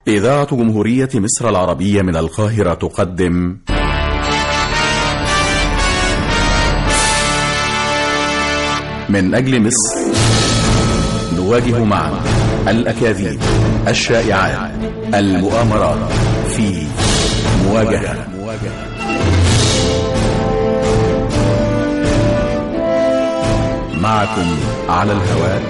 إذاعة جمهورية مصر العربية من القاهرة تقدم من أجل مصر نواجه معا الأكاذيب الشائعات المؤامرات في مواجهة معكم على الهواء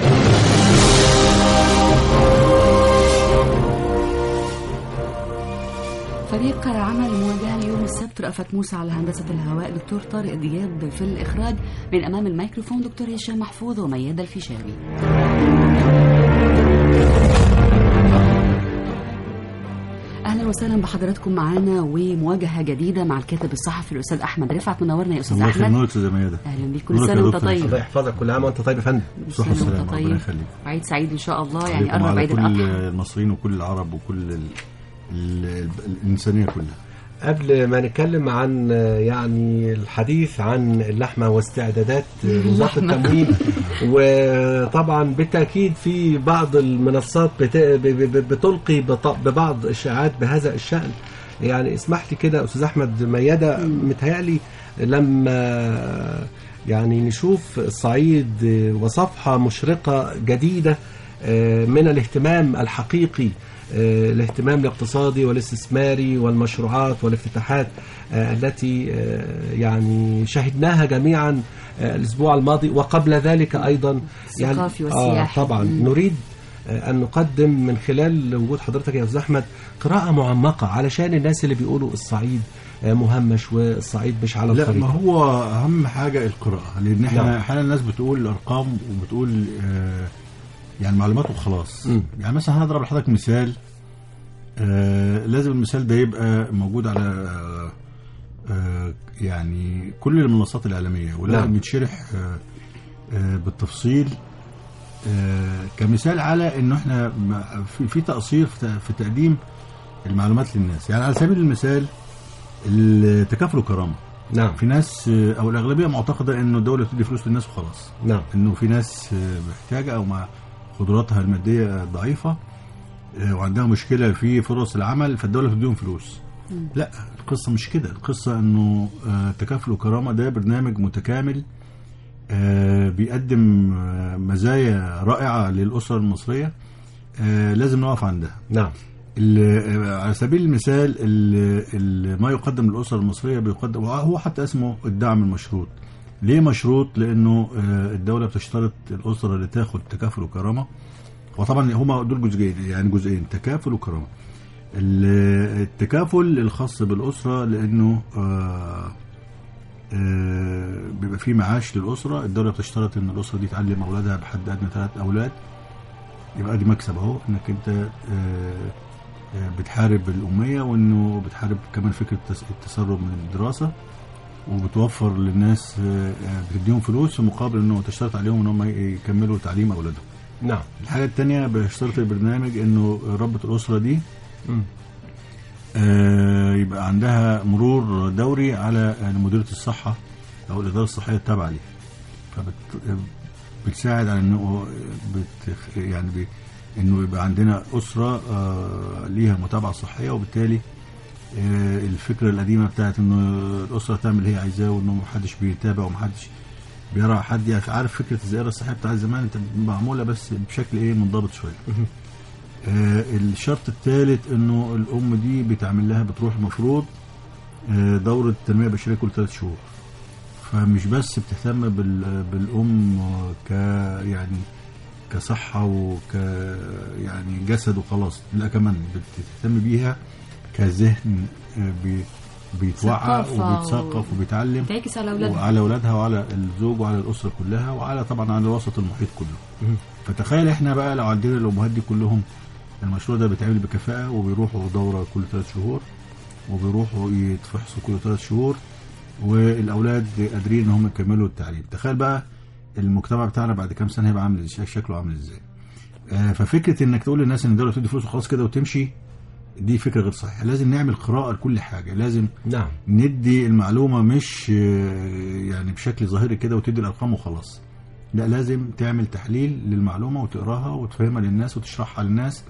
فريق عمل مواجهة يوم السبت رأفت موسى على هندسة الهواء دكتور طارق دياب في الإخراج من أمام الميكروفون دكتور هشام محفوظ وميادة الفيشاوي اهلا وسهلا بحضراتكم معانا ومواجهه جديده مع الكاتب الصحفي الاستاذ احمد رفعت منورنا يا استاذ الله يخليك احمد نور استاذ ميادة اهلا بيك كل نورك يا سنه وانت دكتور. طيب الله يحفظك كل عام وانت طيب يا فندم كل صحة سنة والسلامة وانت ربنا طيب يخليك وعيد سعيد ان شاء الله يعني عليكم قرب وعلى عيد كل الاضحى المصريين وكل العرب وكل ال... ال... ال... الإنسانية كلها قبل ما نتكلم عن آه، يعني الحديث عن اللحمه واستعدادات آه، وزاره اللحمة. التموين وطبعا بالتاكيد في بعض المنصات بت- ب- ب- بتلقي بط- ببعض اشاعات بهذا الشان يعني اسمح لي كده استاذ احمد مياده متهيألي لما يعني نشوف الصعيد آه، وصفحه مشرقه جديده آه، من الاهتمام الحقيقي آه، الاهتمام الاقتصادي والاستثماري والمشروعات والافتتاحات آه، التي آه، يعني شهدناها جميعا آه، الاسبوع الماضي وقبل ذلك ايضا الثقافي آه والسياحي. طبعا مم. نريد آه، ان نقدم من خلال وجود حضرتك يا استاذ احمد قراءه معمقه علشان الناس اللي بيقولوا الصعيد آه، مهمش والصعيد مش على لا ما الخريطه هو أهم حاجة القراءة لأن نعم. احنا أحيانا الناس بتقول الأرقام وبتقول آه يعني معلومات وخلاص مم. يعني مثلا هضرب لحضرتك مثال آه لازم المثال ده يبقى موجود على آه آه يعني كل المنصات الإعلامية ولازم نعم. يتشرح آه آه بالتفصيل آه كمثال على انه احنا م- في, في تقصير في ت- في تقديم المعلومات للناس يعني على سبيل المثال التكافل والكرامه نعم في ناس آه، او الاغلبيه معتقده انه الدوله بتدي فلوس للناس وخلاص نعم انه في ناس آه، محتاجه او مع قدراتها الماديه ضعيفه آه، وعندها مشكله في فرص العمل فالدوله بتديهم فلوس لا القصه مش كده القصه انه آه، تكافل وكرامه ده برنامج متكامل آه، بيقدم آه، مزايا رائعه للاسره المصريه آه، لازم نقف عندها نعم ال- على سبيل المثال ال- ال- ما يقدم للأسرة المصرية بيقدم هو حتى اسمه الدعم المشروط ليه مشروط لأنه آه، الدولة بتشترط الأسرة اللي تاخد تكافل وكرامة وطبعا هما دول جزئين يعني جزئين تكافل وكرامة ال- التكافل الخاص بالأسرة لأنه آه، آه، بيبقى فيه معاش للأسرة الدولة بتشترط إن الأسرة دي تعلم أولادها بحد أدنى ثلاث أولاد يبقى دي مكسب أهو إنك أنت آه، بتحارب الأمية وإنه بتحارب كمان فكرة التس- التسرب من الدراسة وبتوفر للناس آه، آه، بتديهم فلوس في مقابل إنه تشترط عليهم إن هم يكملوا تعليم أولادهم. نعم الحاجة التانية بيشترط البرنامج إنه ربة الأسرة دي مم. آه، يبقى عندها مرور دوري على آه، مديرية الصحة أو الإدارة الصحية التابعة ليها. فبت بتساعد على إنه بت يعني بي إنه يبقى عندنا أسرة آه، ليها متابعة صحية وبالتالي آه، الفكرة القديمة بتاعت إنه الأسرة تعمل اللي هي عايزاه وإنه محدش بيتابع ومحدش بيرى حد يعني عارف فكرة الزيارة الصحية بتاعت زمان انت معمولة بس بشكل ايه منضبط شوية. آه الشرط الثالث انه الام دي بتعمل لها بتروح المفروض آه دورة تنمية بشرية كل ثلاث شهور. فمش بس بتهتم بال بالام ك يعني كصحة وك يعني جسد وخلاص لا كمان بتهتم بيها كذهن آه بي بيتوعى ثقافة وبيتثقف وبيتعلم تعكس على اولادها وعلى اولادها وعلى الزوج وعلى الاسره كلها وعلى طبعا على الوسط المحيط كله فتخيل احنا بقى لو عندنا الامهات دي كلهم المشروع ده بيتعمل بكفاءه وبيروحوا دوره كل ثلاث شهور وبيروحوا يتفحصوا كل ثلاث شهور والاولاد قادرين ان هم يكملوا التعليم تخيل بقى المجتمع بتاعنا بعد كام سنه هيبقى عامل ازاي شكله عامل ازاي آه، ففكره انك تقول للناس ان الدوله بتدي فلوس وخلاص كده وتمشي دي فكره غير صحيحه لازم نعمل قراءه لكل حاجه لازم نعم ندي المعلومة مش آه، يعني بشكل ظاهري كده وتدي الأرقام وخلاص لا لازم تعمل تحليل للمعلومة وتقراها وتفهمها للناس وتشرحها للناس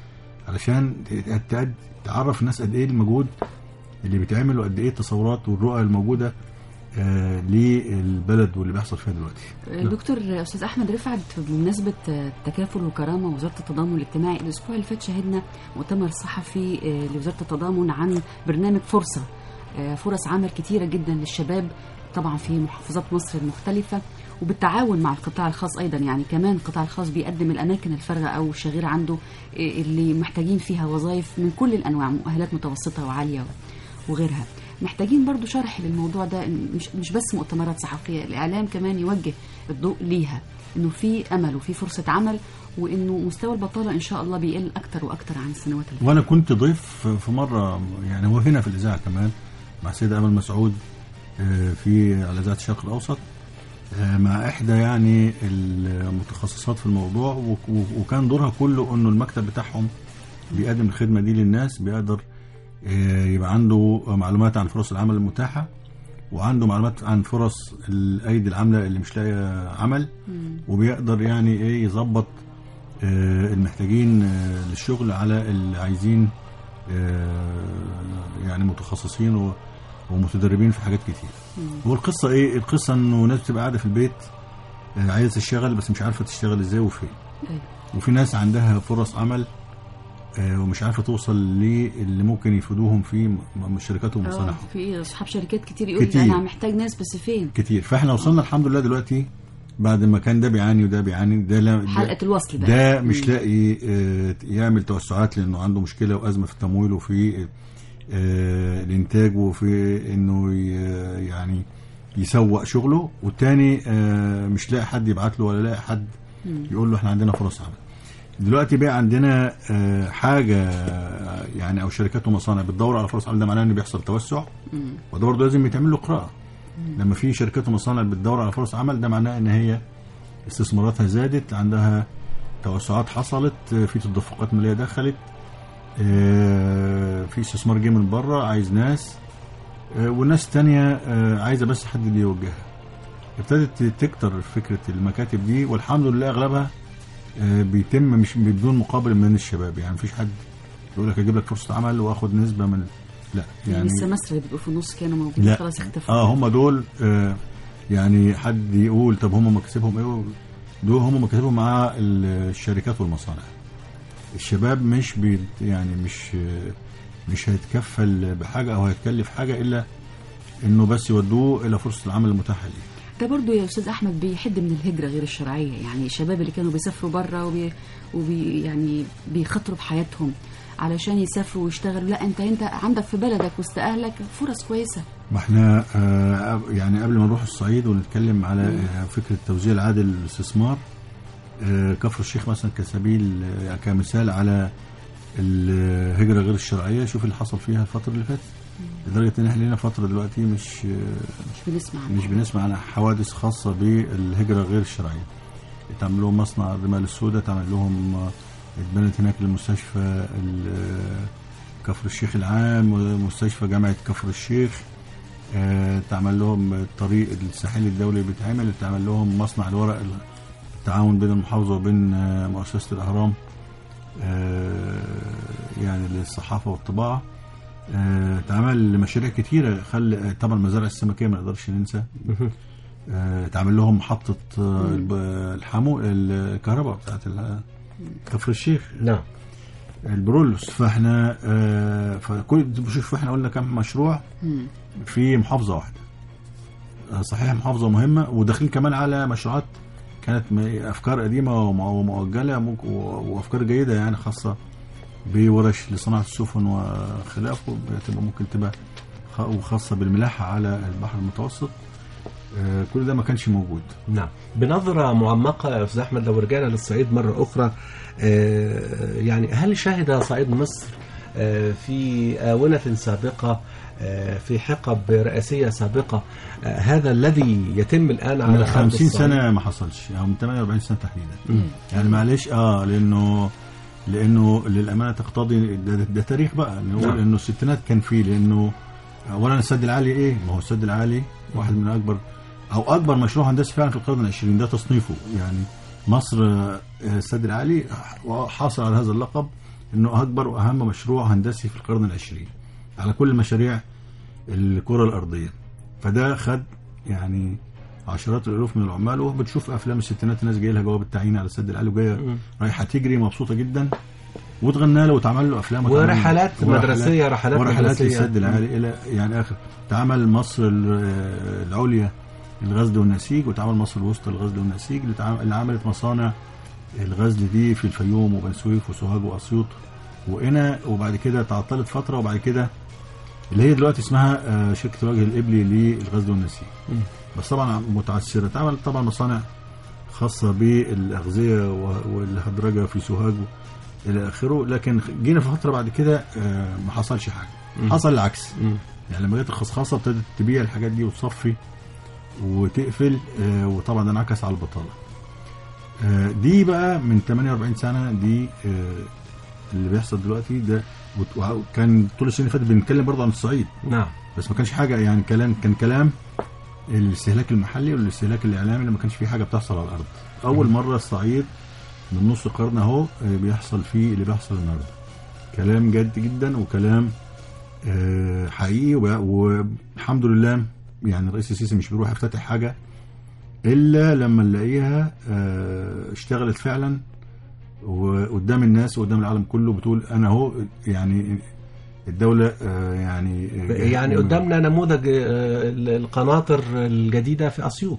علشان ت- ت- تعرف الناس قد ايه المجهود اللي بيتعمل وقد ايه التصورات والرؤى الموجوده آه للبلد واللي بيحصل فيها دلوقتي دكتور استاذ احمد رفعت بمناسبه تكافل وكرامه وزاره التضامن الاجتماعي الاسبوع اللي فات شهدنا مؤتمر صحفي آه، لوزاره التضامن عن برنامج فرصه آه، فرص عمل كتيره جدا للشباب طبعا في محافظات مصر المختلفه وبالتعاون مع القطاع الخاص ايضا يعني كمان القطاع الخاص بيقدم الاماكن الفارغه او الشغيره عنده آه، اللي محتاجين فيها وظائف من كل الانواع مؤهلات متوسطه وعاليه وغيرها محتاجين برضو شرح للموضوع ده إن مش مش بس مؤتمرات صحفيه الاعلام كمان يوجه الضوء ليها انه في امل وفي فرصه عمل وانه مستوى البطاله ان شاء الله بيقل اكتر واكتر عن السنوات اللي وانا كنت ضيف في مره يعني هو هنا في الاذاعه كمان مع السيده امل مسعود آه، في على اذاعه الشرق الاوسط آه، مع احدى يعني المتخصصات في الموضوع و- و- وكان دورها كله انه المكتب بتاعهم بيقدم الخدمه دي للناس بيقدر آه، يبقى عنده معلومات عن فرص العمل المتاحه وعنده معلومات عن فرص الايدي العامله اللي مش لاقيه عمل وبيقدر يعني ايه يظبط آه، المحتاجين آه، للشغل على اللي عايزين آه، يعني متخصصين و- ومتدربين في حاجات كتير والقصه ايه القصه انه ناس بتبقى قاعده في البيت آه، عايزه تشتغل بس مش عارفه تشتغل ازاي وفين أيوة. وفي ناس عندها فرص عمل آه، ومش عارفه توصل للي ممكن يفيدوهم في م- م- شركاتهم آه، ومصانعهم في اصحاب شركات كتير يقول كتير. ده انا محتاج ناس بس فين كتير فاحنا وصلنا الحمد لله دلوقتي بعد ما كان ده بيعاني وده بيعاني ده لا ده- حلقه الوصل بقى ده مش لاقي آه، يعمل توسعات لانه عنده مشكله وازمه في التمويل وفي آه، الانتاج وفي انه ي- يعني يسوق شغله والتاني آه، مش لاقي حد يبعت له ولا لاقي حد يقول له احنا عندنا فرص عمل دلوقتي بقى عندنا آه، حاجه آه، يعني او شركات ومصانع بتدور على فرص عمل ده معناه ان بيحصل توسع وده برضه لازم يتعمل له قراءه لما في شركات ومصانع بتدور على فرص عمل ده معناه ان هي استثماراتها زادت عندها توسعات حصلت آه، في تدفقات ماليه دخلت آه، في استثمار جه من بره عايز ناس آه، والناس التانية آه، عايزه بس حد اللي يوجهها ابتدت تكتر فكره المكاتب دي والحمد لله اغلبها آه، بيتم مش بدون مقابل من الشباب يعني مفيش حد يقول لك اجيب لك فرصه عمل واخد نسبه من لا يعني يعني السمستر اللي بيبقوا في النص كانوا موجودين لا خلاص اختفوا اه هم دول آه يعني حد يقول طب هم مكاسبهم ايه دول هم مكاسبهم مع ال- الشركات والمصانع الشباب مش بي يعني مش آه، مش هيتكفل بحاجه او هيتكلف حاجه الا انه بس يودوه الى فرصه العمل المتاحه ليه ده برضو يا استاذ احمد بيحد من الهجره غير الشرعيه يعني الشباب اللي كانوا بيسافروا بره وبي, وبي يعني بيخاطروا بحياتهم علشان يسافروا ويشتغلوا لا انت انت عندك في بلدك وسط اهلك فرص كويسه ما احنا آه يعني قبل ما نروح الصعيد ونتكلم على آه فكره توزيع العادل للاستثمار آه كفر الشيخ مثلا كسبيل آه كمثال على الهجره غير الشرعيه شوف اللي حصل فيها الفتره اللي فاتت لدرجه ان احنا لنا فتره دلوقتي مش آه مش بنسمع عنها. مش بنسمع عن حوادث خاصه بالهجره غير الشرعيه اتعمل لهم مصنع الرمال السوداء اتعمل لهم آه، اتبنت هناك المستشفى ال- آه، كفر الشيخ العام ومستشفى جامعه كفر الشيخ آه، اتعمل لهم الطريق الساحلي الدولي بيتعمل اتعمل لهم مصنع الورق التعاون بين المحافظه وبين آه، مؤسسه الاهرام آه، يعني للصحافه والطباعه آه، اتعمل مشاريع كتيره خل طبعا المزارع السمكيه ما نقدرش ننسى آه، اتعمل لهم محطه آه، الب- الحمو الكهرباء بتاعت ال- كفر الشيخ نعم البرولوس فاحنا آه، فكل شوف احنا قلنا كم مشروع مم. في محافظه واحده آه، صحيح محافظه مهمه وداخلين كمان على مشروعات كانت م- افكار قديمه وم- ومؤجله ممكن- و- وافكار جيده يعني خاصه بورش لصناعه السفن وخلافه بتبقى ممكن تبقى خ- وخاصه بالملاحه على البحر المتوسط آه، كل ده ما كانش موجود نعم بنظرة معمقة يا أستاذ أحمد لو رجعنا للصعيد مرة أخرى آه، يعني هل شهد صعيد مصر آه، في آونة سابقة آه، في حقب رئاسية سابقة آه، هذا الذي يتم الآن على من أرض 50 الصعيد؟ سنه ما حصلش او من 48 سنه تحديدا يعني معلش اه لانه لانه للامانه تقتضي ده, ده, ده تاريخ بقى نقول نعم. انه الستينات كان فيه لانه اولا السد العالي ايه؟ ما هو السد العالي واحد من اكبر او اكبر مشروع هندسي فعلا في القرن العشرين ده تصنيفه يعني مصر آه، السد العالي حاصل على هذا اللقب انه اكبر واهم مشروع هندسي في القرن العشرين على كل مشاريع الكره الارضيه فده خد يعني عشرات الالوف من العمال وبتشوف افلام الستينات الناس جاي لها جواب التعيين على السد العالي وجايه رايحه تجري مبسوطه جدا واتغنى له واتعمل له افلام واتعمل له- ورحلات مدرسية، رحلات ورحلات مدرسية. للسد العالي الى يعني اخر اتعمل مصر ال- العليا الغزل والنسيج واتعمل مصر الوسطى الغزل والنسيج اللي اتعمل- اللي عملت مصانع الغزل دي في الفيوم وبني سويف وسوهاج واسيوط وقنا وبعد كده تعطلت فتره وبعد كده اللي هي دلوقتي اسمها آه، شركه الوجه الابلي للغزل والنسيج بس طبعا متعثره اتعمل طبعا مصانع خاصه بالاغذيه و- والهدرجه في سوهاج الى اخره لكن جينا في فتره بعد كده آه، ما حصلش حاجه حصل العكس مم. يعني لما جت الخصخاصه ابتدت تبيع الحاجات دي وتصفي وتقفل آه، وطبعا ده انعكس على البطاله آه، دي بقى من 48 سنه دي آه، اللي بيحصل دلوقتي ده وت- وكان طول السنين اللي فاتت بنتكلم برضه عن الصعيد نعم بس ما كانش حاجه يعني كلام كان كلام الاستهلاك المحلي والاستهلاك الاعلامي اللي ما كانش فيه حاجه بتحصل على الارض اول مره الصعيد من نص قرن اهو آه، بيحصل فيه اللي بيحصل النهارده كلام جد جدا وكلام آه، حقيقي وب- والحمد لله يعني الرئيس السيسي مش بيروح يفتتح حاجه الا لما نلاقيها آه، اشتغلت فعلا وقدام الناس وقدام العالم كله بتقول انا اهو يعني الدوله آه، يعني يعني قدامنا نموذج آه، القناطر الجديدة في أسيوط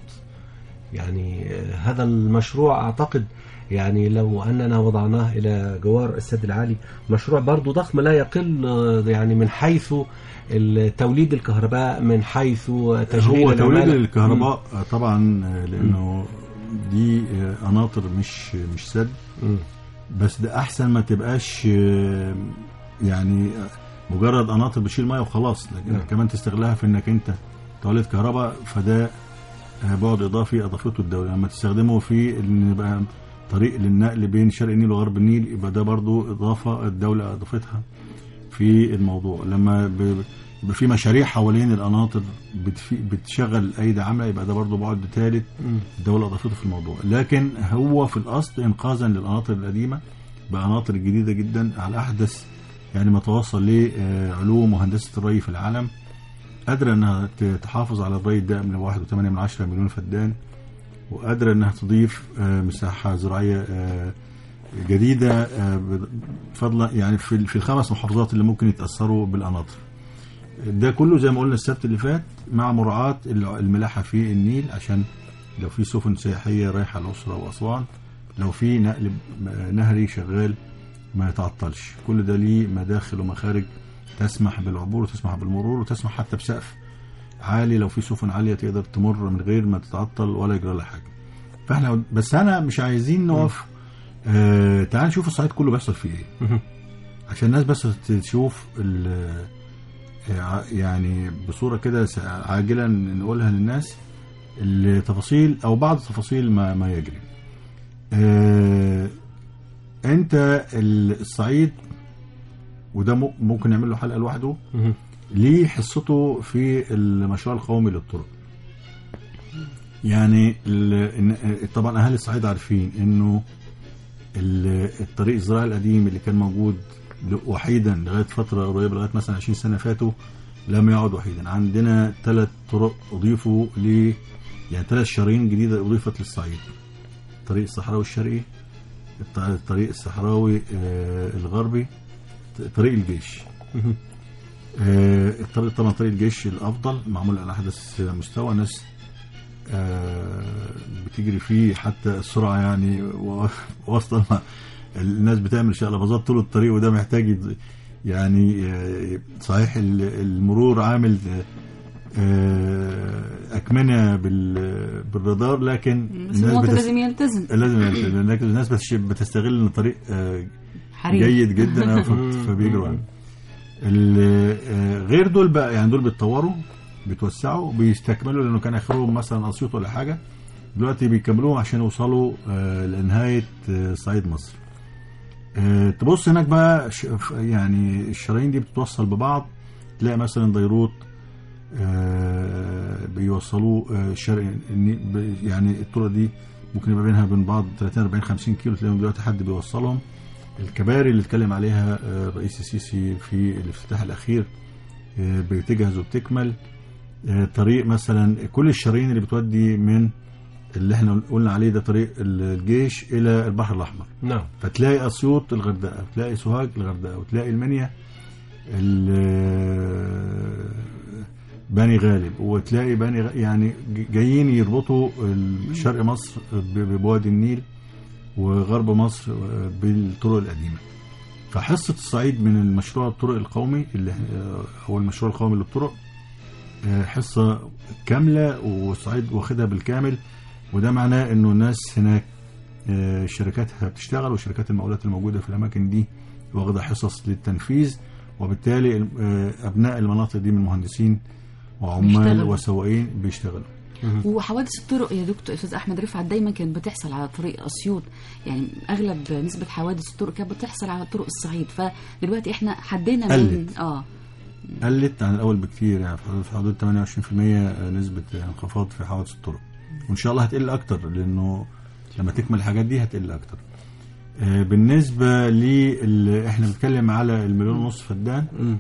يعني آه، هذا المشروع أعتقد يعني لو أننا وضعناه إلى جوار السد العالي مشروع برضو ضخم لا يقل آه، يعني من حيث توليد الكهرباء من حيث تشغيل هو توليد العمالة. الكهرباء آه، طبعا آه، لانه دي آه، قناطر مش مش سد مم. بس ده احسن ما تبقاش آه، يعني آه، مجرد قناطر بتشيل ميه وخلاص لكن نعم. كمان تستغلها في انك انت تولد كهرباء فده آه، بعد اضافي اضافته الدوله لما تستخدمه في ان يبقى طريق للنقل بين شرق النيل وغرب النيل يبقى ده برضو اضافه الدوله اضافتها في الموضوع لما ب- يبقى في مشاريع حوالين القناطر بتفي- بتشغل ايدي عامله يبقى ده برضو بعد ثالث مم. الدوله اضافته في الموضوع لكن هو في الاصل انقاذا للقناطر القديمه بقناطر جديده جدا على احدث يعني ما توصل لعلوم وهندسه الري في العالم قادره انها ت- تحافظ على الري الدائم ل 1.8 من 10 مليون فدان وقادره انها تضيف آه، مساحه زراعيه آه، جديده آه، ب- فضلا يعني في ال- في الخمس محافظات اللي ممكن يتاثروا بالقناطر ده كله زي ما قلنا السبت اللي فات مع مراعاة الع- الملاحة في النيل عشان لو في سفن سياحية رايحة الأسرة وأسوان لو في نقل ب- نهري شغال ما يتعطلش كل ده ليه مداخل ومخارج تسمح بالعبور وتسمح بالمرور وتسمح حتى بسقف عالي لو في سفن عالية تقدر تمر من غير ما تتعطل ولا يجرى لها حاجة فاحنا بس انا مش عايزين نقف آه تعال نشوف الصعيد كله بيحصل فيه ايه عشان الناس بس تشوف ال- آه، يعني بصوره كده س- عاجلا نقولها للناس التفاصيل او بعض تفاصيل ما ما يجري. آه، انت ال- الصعيد وده م- ممكن نعمل له حلقه لوحده مم. ليه حصته في المشروع القومي للطرق يعني ال- إن- طبعا اهالي الصعيد عارفين انه ال- الطريق الزراعي القديم اللي كان موجود ل- وحيدا لغايه فتره قريبه لغايه مثلا 20 سنه فاتوا لم يعد وحيدا عندنا ثلاث طرق اضيفوا ل يعني ثلاث شرايين جديده اضيفت للصعيد الطريق الصحراوي الشرقي الط- الطريق الصحراوي آه، الغربي ط- طريق الجيش مم. آه، الطريق طبعا طريق الجيش الافضل معمول على احدث مستوى ناس آه، بتجري فيه حتى السرعه يعني و- واصلا ما- الناس بتعمل شقلباظات طول الطريق وده محتاج يد- يعني آه، صحيح ال- المرور عامل آه، اكمنه بال- بالرادار لكن بس المواطن بتس- لازم يلتزم لازم يلتزم. لكن الناس بتش- بتستغل ان الطريق آه، حريم جيد جدا ف- فبيجروا عنه. ال- آه، غير دول بقى يعني دول بيتطوروا بيتوسعوا بيستكملوا لانه كان اخرهم مثلا اسيوط ولا حاجه دلوقتي بيكملوهم عشان يوصلوا آه، لنهايه آه، صعيد مصر. آه، تبص هناك بقى ش- ف- يعني الشرايين دي بتتوصل ببعض تلاقي مثلا ديروت آه، بيوصلوه آه، الشرق النيل- ب- يعني الطرق دي ممكن يبقى بينها وبين بعض 30 40 50 كيلو تلاقيهم دلوقتي حد بيوصلهم الكباري اللي اتكلم عليها آه، الرئيس السيسي في الافتتاح الاخير آه، بتجهز وبتكمل آه، طريق مثلا كل الشرايين اللي بتودي من اللي احنا قلنا عليه ده طريق الجيش الى البحر الاحمر نعم فتلاقي اسيوط الغردقه وتلاقي سوهاج الغردقه وتلاقي المنيا ال- بني غالب وتلاقي بني غ- يعني ج- جايين يربطوا ال- شرق مصر ب- بوادي النيل وغرب مصر بالطرق القديمه فحصه الصعيد من المشروع الطرق القومي اللي هو المشروع القومي للطرق آه، حصه كامله والصعيد واخدها بالكامل وده معناه انه الناس هناك آه، شركاتها بتشتغل وشركات المقاولات الموجوده في الاماكن دي واخده حصص للتنفيذ وبالتالي آه، ابناء المناطق دي من مهندسين وعمال بيشتغلوا. وسواقين بيشتغلوا وحوادث الطرق يا دكتور استاذ احمد رفعت دايما كانت بتحصل على طريق اسيوط يعني اغلب نسبه حوادث الطرق كانت بتحصل على طرق الصعيد فدلوقتي احنا حدينا من قلت. اه قلت عن الاول بكتير يعني في حدود- في حدود 28% نسبه انخفاض في حوادث الطرق وان شاء الله هتقل اكتر لانه لما تكمل الحاجات دي هتقل اكتر آه، بالنسبه لل احنا بنتكلم على المليون ونص فدان مم.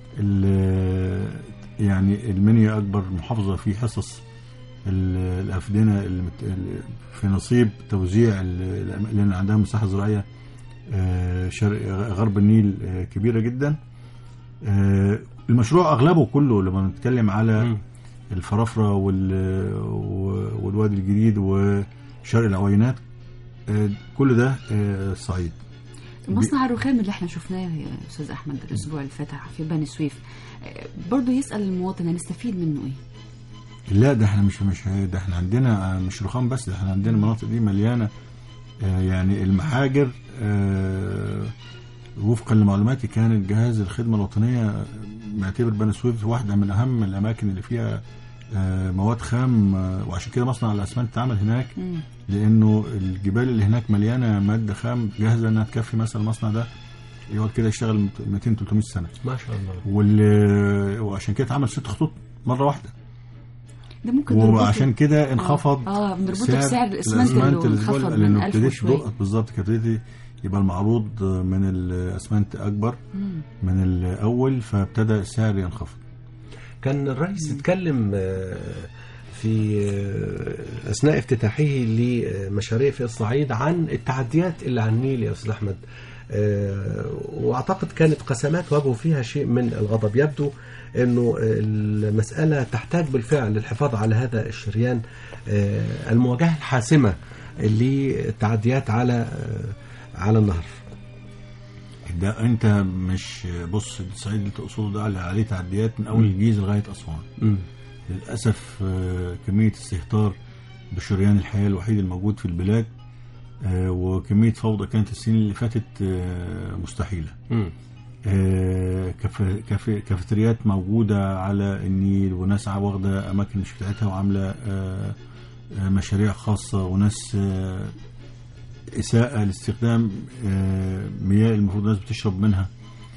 ال- يعني المنيا اكبر محافظه في حصص ال- الافدنه المت- ال- في نصيب توزيع ال- الأم- لان عندها مساحه زراعيه آه، شرق غرب النيل آه، كبيره جدا آه، المشروع اغلبه كله لما نتكلم على مم. الفرافره وال- و- والوادي الجديد وشرق العوينات آه، كل ده آه، صعيد مصنع الرخام اللي احنا شفناه يا استاذ احمد الاسبوع اللي فات في بني سويف آه، برضه يسال المواطن هنستفيد منه ايه لا ده احنا مش مش ده احنا عندنا مش رخام بس ده احنا عندنا المناطق دي مليانه آه، يعني المحاجر آه، وفقا لمعلوماتي كان الجهاز الخدمه الوطنيه معتبر بني سويف واحده من اهم الاماكن اللي فيها آه، مواد خام آه، وعشان كده مصنع الاسمنت اتعمل هناك مم. لانه الجبال اللي هناك مليانه ماده خام جاهزه انها تكفي مثلا المصنع ده يقعد كده يشتغل 200 300 سنه ما شاء الله وال- وعشان كده اتعمل ست خطوط مره واحده ده ممكن نربطه- وعشان كده انخفض اه بنربطه بسعر الاسمنت اللي الاسمنت الاسبوع انخفض لانه من 1000 ابتديت وشويه تدق بالظبط كده ابتديت يبقى المعروض من الاسمنت اكبر مم. من الاول فابتدى السعر ينخفض كان الرئيس اتكلم آه، في آه، اثناء افتتاحه لمشاريع في الصعيد عن التعديات اللي على النيل يا استاذ احمد آه، واعتقد كانت قسمات واجهوا فيها شيء من الغضب يبدو انه المساله تحتاج بالفعل للحفاظ على هذا الشريان آه، المواجهه الحاسمه للتعديات على آه، على النهر ده انت مش بص الصعيد اللي تقصده ده اللي عليه تعديات من اول الجيزه لغايه اسوان مم. للاسف آه، كميه استهتار بشريان الحياه الوحيد الموجود في البلاد آه، وكميه فوضى كانت السنين اللي فاتت آه، مستحيله مم. آه، كاف- كاف- كافيتريات موجودة على النيل وناس ع- واخدة أماكن مش بتاعتها وعاملة آه، آه، مشاريع خاصة وناس آه، إساءة لاستخدام آه، مياه المفروض الناس بتشرب منها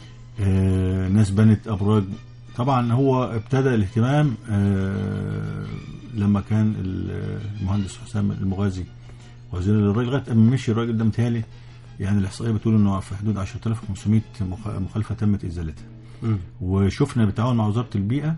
آه، ناس بنت أبراج طبعا هو ابتدى الاهتمام آه، لما كان المهندس حسام المغازي وزير الراجل لغايه اما مشي الراجل ده متهيألي يعني الاحصائيه بتقول انه في حدود 10500 مخ- مخالفه تمت ازالتها مم. وشفنا بالتعاون مع وزاره البيئه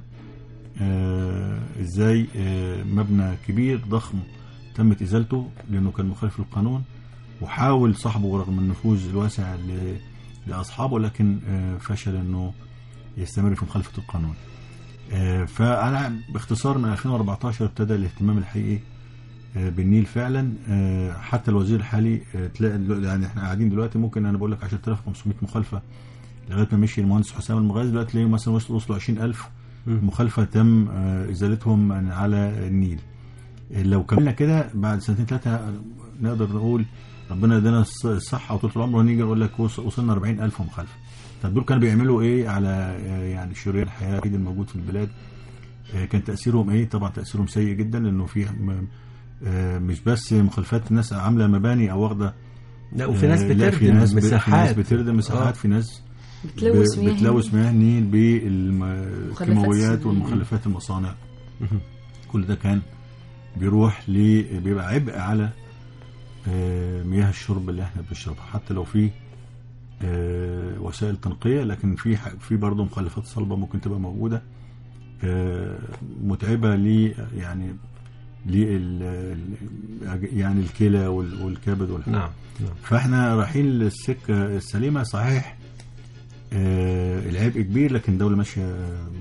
آه ازاي آه مبنى كبير ضخم تمت ازالته لانه كان مخالف للقانون وحاول صاحبه رغم النفوذ الواسع ل- لاصحابه لكن آه فشل انه يستمر في مخالفه القانون. آه فانا باختصار من 2014 ابتدى الاهتمام الحقيقي آه، بالنيل فعلا آه، حتى الوزير الحالي آه، تلاقي دلوقتي- يعني احنا قاعدين دلوقتي ممكن انا بقول لك 10500 مخالفه لغايه ما مشي المهندس حسام المغازي دلوقتي تلاقيهم مثلا وصلوا وصلوا 20000 مم. مخالفه تم آه، ازالتهم من على النيل آه، لو كملنا كده بعد سنتين ثلاثه نقدر نقول ربنا يدينا الص- الصحه وطول العمر ونيجي نقول لك وص- وصلنا 40000 مخالفه طب دول كانوا بيعملوا ايه على آه، يعني شريان الحياه الوحيد الموجود في البلاد آه، كان تاثيرهم ايه طبعا تاثيرهم سيء جدا لانه في م- آه، مش بس مخالفات الناس عامله مباني او واخده لا وفي ناس آه، لا، في بتردم ناس ب- في ناس مساحات بتردم مساحات آه. في ناس بتلوث ب- مياه بتلوث مياه النيل بالكيماويات الصناعية. والمخلفات المصانع كل ده كان بيروح ل بيبقى عبء على آه، مياه الشرب اللي احنا بنشربها حتى لو في آه، وسائل تنقيه لكن في ح- في برضه مخلفات صلبه ممكن تبقى موجوده آه، متعبه ل يعني لل ال- يعني الكلى وال- والكبد والحاجات نعم نعم فاحنا رايحين للسكه السليمه صحيح آه العبء كبير لكن الدوله ماشيه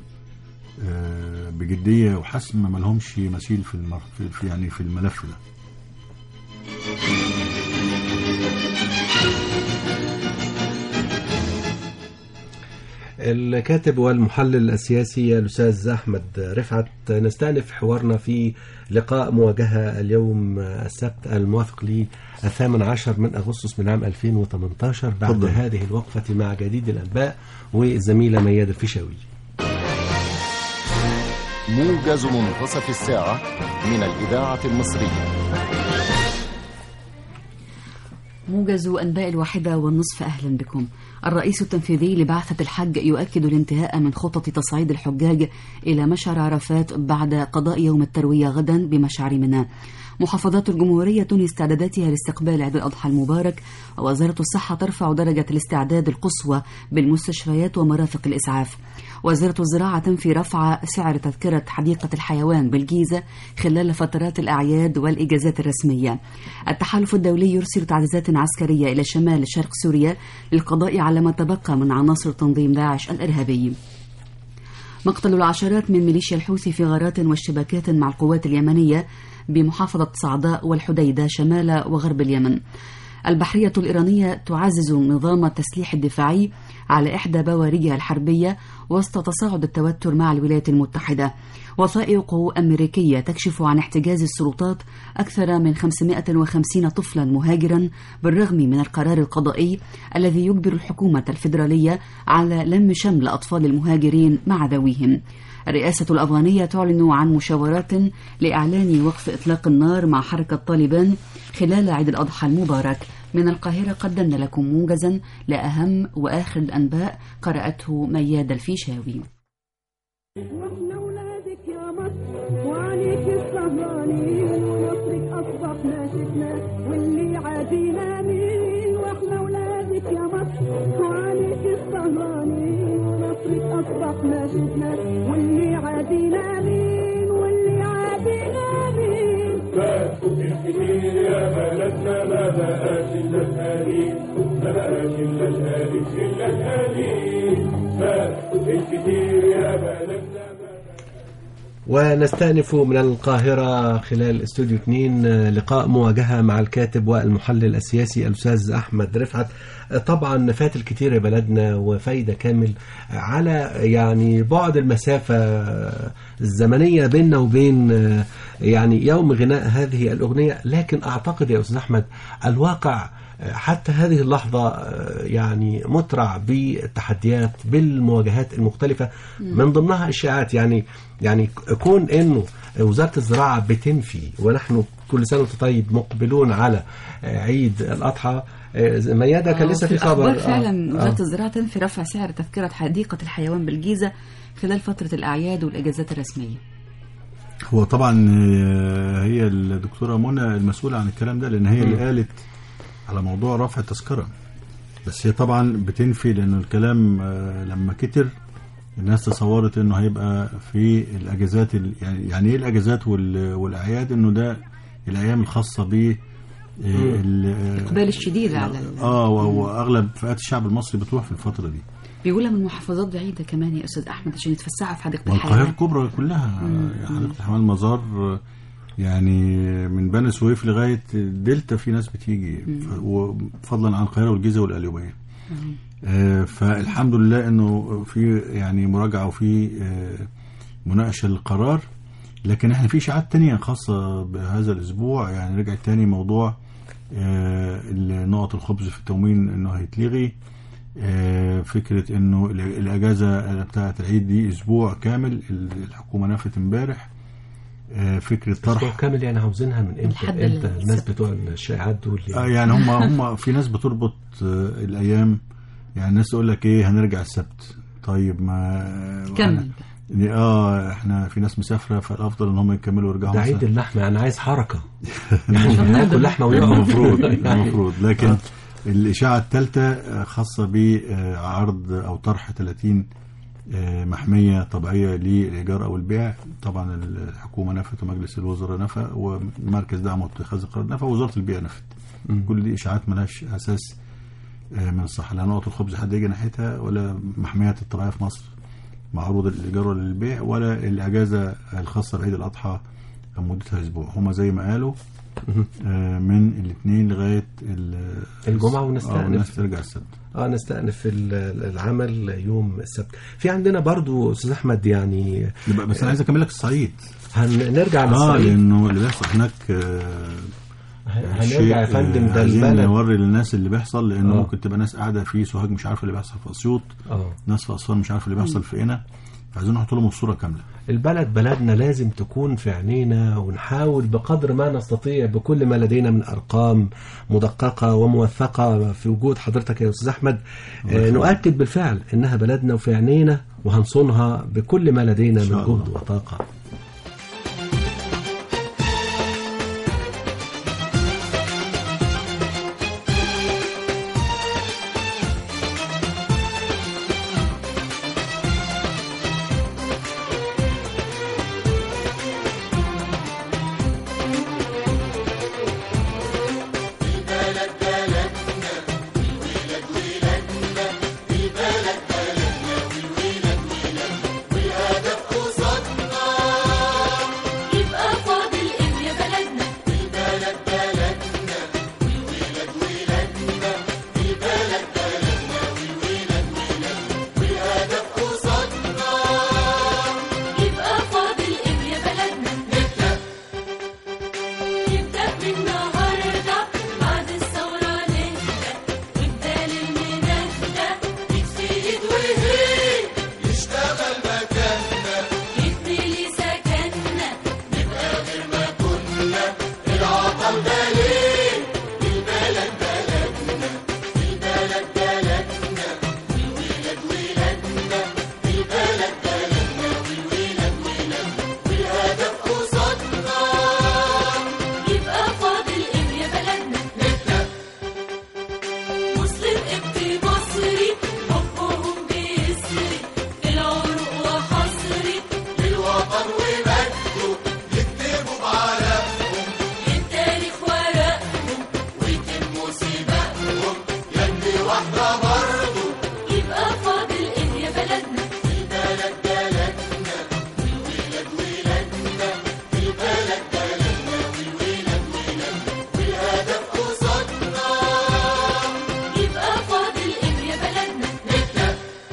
آه بجديه وحسم ما لهمش مثيل في, المر... في في- يعني في الملف ده الكاتب والمحلل السياسي الأستاذ أحمد رفعت نستأنف حوارنا في لقاء مواجهة اليوم السبت الموافق للثامن عشر من أغسطس من عام 2018 بعد تفضل. هذه الوقفة مع جديد الأنباء والزميلة مياد الفيشاوي موجز منتصف الساعة من الإذاعة المصرية موجز أنباء الواحدة والنصف أهلا بكم الرئيس التنفيذي لبعثة الحج يؤكد الانتهاء من خطط تصعيد الحجاج إلى مشعر عرفات بعد قضاء يوم التروية غدا بمشعر منى محافظات الجمهورية تنهي استعداداتها لاستقبال عيد الأضحى المبارك ووزارة الصحة ترفع درجة الاستعداد القصوى بالمستشفيات ومرافق الإسعاف وزارة الزراعة تنفي رفع سعر تذكرة حديقة الحيوان بالجيزة خلال فترات الأعياد والإجازات الرسمية التحالف الدولي يرسل تعزيزات عسكرية إلى شمال شرق سوريا للقضاء على ما تبقى من عناصر تنظيم داعش الإرهابي مقتل العشرات من ميليشيا الحوثي في غارات واشتباكات مع القوات اليمنية بمحافظة صعداء والحديدة شمال وغرب اليمن البحرية الإيرانية تعزز نظام التسليح الدفاعي على إحدى بوارجها الحربية وسط تصاعد التوتر مع الولايات المتحدة وثائق أمريكية تكشف عن احتجاز السلطات أكثر من 550 طفلا مهاجرا بالرغم من القرار القضائي الذي يجبر الحكومة الفيدرالية على لم شمل أطفال المهاجرين مع ذويهم الرئاسة الأفغانية تعلن عن مشاورات لإعلان وقف إطلاق النار مع حركة طالبان خلال عيد الأضحى المبارك من القاهرة قدمنا لكم موجزا لأهم وآخر الأنباء قرأته مياد الفيشاوي واحنا ولادك يا مصر وعليك السهرانين ونصرك اصبح ناشدنا واللي عادينا مين واحنا ولادك يا مصر وعليك السهرانين ونصرك اصبح ناشدنا واللي عادينا مين واللي عادينا مين ونستأنف من القاهرة خلال استوديو 2 لقاء مواجهة مع الكاتب والمحلل السياسي الأستاذ أحمد رفعت طبعا فات الكثير يا بلدنا وفايدة كامل على يعني بعد المسافة الزمنية بيننا وبين يعني يوم غناء هذه الأغنية لكن أعتقد يا أستاذ أحمد الواقع حتى هذه اللحظة يعني مترع بالتحديات بالمواجهات المختلفة من ضمنها إشاعات يعني يعني كون إنه وزارة الزراعة بتنفي ونحن كل سنة وأنتم طيب مقبلون على عيد الأضحى ميادة كان لسه في خبر الأخبار فعلا آه. وزارة الزراعة تنفي رفع سعر تذكرة حديقة الحيوان بالجيزة خلال فترة الأعياد والإجازات الرسمية هو طبعا آه، هي الدكتوره منى المسؤوله عن الكلام ده لان هي اللي قالت على موضوع رفع التذكره بس هي طبعا بتنفي لان الكلام آه، لما كتر الناس تصورت انه هيبقى في الاجازات ال- يعني يعني ايه الاجازات وال- والاعياد انه ده الايام الخاصه ب آه، ال- آه، الإقبال الشديد على ال- اه و- واغلب فئات الشعب المصري بتروح في الفتره دي بيقولها من محافظات بعيدة كمان يا أستاذ أحمد عشان يتفسحوا في حديقة والقاهرة الحيوان الكبرى كلها يعني حديقة الحيوان مزار آه، يعني من بني سويف لغاية دلتا في ناس بتيجي ف- وفضلا عن القاهرة والجيزة والقليوبية آه، فالحمد لله انه في يعني مراجعة وفي آه، مناقشة للقرار لكن احنا في اشاعات تانية خاصة بهذا الاسبوع يعني رجع تاني موضوع آه، نقط الخبز في التموين انه هيتلغي آه، فكرة انه ال- الاجازة بتاعة العيد دي اسبوع كامل ال- الحكومة نفت امبارح آه، فكرة أسبوع طرح كامل يعني عاوزينها من امتى لحد امتى الناس السبت. بتوع الشائعات دول آه، يعني هم هم في ناس بتربط آه، الايام يعني الناس تقول لك ايه هنرجع السبت طيب ما كمل يعني اه احنا في ناس مسافره فالافضل ان هم يكملوا ويرجعوا ده عيد مسافر. اللحمة يعني عايز حركة يعني ياكل لحمة ويقف المفروض المفروض لكن الإشاعة الثالثة آه، خاصة بعرض أو طرح 30 آه، محمية طبيعية للإيجار أو البيع طبعا الحكومة نفت ومجلس الوزراء نفى ومركز دعم واتخاذ القرار نفى ووزارة البيئة نفت كل دي إشاعات ملهاش أساس آه، من الصحة لا نقطة الخبز حد يجي ناحيتها ولا محميات الطبيعية في مصر معروضة للإيجار ولا للبيع ولا الأجازة الخاصة بعيد الأضحى مدتها أسبوع هما زي ما قالوا آه، من الاثنين لغاية ال- الجمعة آه، ونستأنف. والناس ترجع السبت اه نستأنف ال- العمل يوم السبت في عندنا برضو استاذ احمد يعني يبقى بس انا عايز اكمل لك الصعيد هنرجع اه للصعيد لانه اللي بيحصل هناك آه، هنرجع يا شيء، فندم آه، ده عايزين البلد نوري للناس اللي بيحصل لانه آه. ممكن تبقى ناس قاعده في سوهاج مش عارفه اللي بيحصل في اسيوط اه ناس في اسوان مش عارفه اللي بيحصل في قنا فعايزين نحط لهم الصوره كامله البلد بلدنا لازم تكون في عينينا ونحاول بقدر ما نستطيع بكل ما لدينا من ارقام مدققه وموثقه في وجود حضرتك يا استاذ احمد آه نؤكد بالفعل انها بلدنا وفي عينينا وهنصونها بكل ما لدينا إن من شاء الله. جهد وطاقه يبقى فاضل إيه يا بلدنا البلد بلدنا والولاد ولادنا البلد بلدنا والولاد ولادنا والهدف قصادنا يبقى فاضل إيه يا بلدنا نبدأ نبدأ من النهاردة بعد الثورة نهدى وبدال المنهدة نكفي إيد وهين يشتغل مكاننا يتملي سكننا نبقى غير ما كنا العطل ده ليه البلد بلدنا البلد بلدنا والولاد ولادنا البلد بلدنا والولاد ولادنا والهدف قصادنا يبقى فاضل ايه يا بلدنا نبدأ مسلم ابن مصري حبهم بيسري العروق وحصري للوطن ومجده يكتبوا بعرقهم التاريخ ورقهم ويتموا سباقهم يمضي واحدة برضه يبقى فاضل ايه يا بلدنا البلد بلدنا والولاد ولادنا البلد بلدنا والولاد ولادنا والهدف قصادنا يبقى فاضل ايه يا بلدنا نبدأ